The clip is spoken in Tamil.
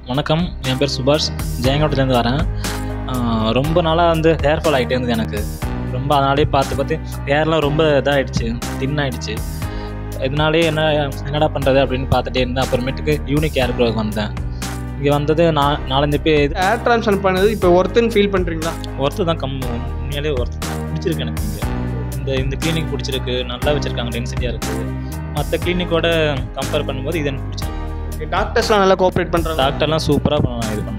வணக்கம் என் பேர் சுபாஷ் ஜெயங்கோட்டிலேருந்து வரேன் ஆஹ் ரொம்ப நாளாக வந்து ஹேர் ஃபால் ஆகிட்டே இருந்தது எனக்கு ரொம்ப அதனாலே பார்த்து பார்த்து ஹேர்லாம் ரொம்ப இதாகிடுச்சு தின் ஆயிடுச்சு இதனாலே என்ன என்னடா பண்ணுறது அப்படின்னு பார்த்துட்டே இருந்தேன் அப்புறமேட்டுக்கு யூனிக் ஹேர் ப்ரோக்கு வந்தேன் இங்கே வந்தது நான் நாலஞ்சு பேர் இது ஹேர் ட்ரான்ஸ்ஃபர் பண்ணது இப்போ ஒர்த்துன்னு ஃபீல் பண்ணுறீங்களா ஒர்த்து தான் கம் உண்மையிலே ஒர்த்து தான் பிடிச்சிருக்கு எனக்கு இங்கே இந்த இந்த கிளினிக் பிடிச்சிருக்கு நல்லா வச்சுருக்காங்க டென்சிட்டியாக இருக்குது மற்ற கிளினிக்கோட கம்பேர் பண்ணும்போது இது எனக்கு பிடிச்சிருக்கு டாக்டர்ஸ்லாம் நல்லா கோஆப்ரேட் பண்ணுறாங்க டாக்டர்லாம் சூப்பராக இது பண்ணாங்க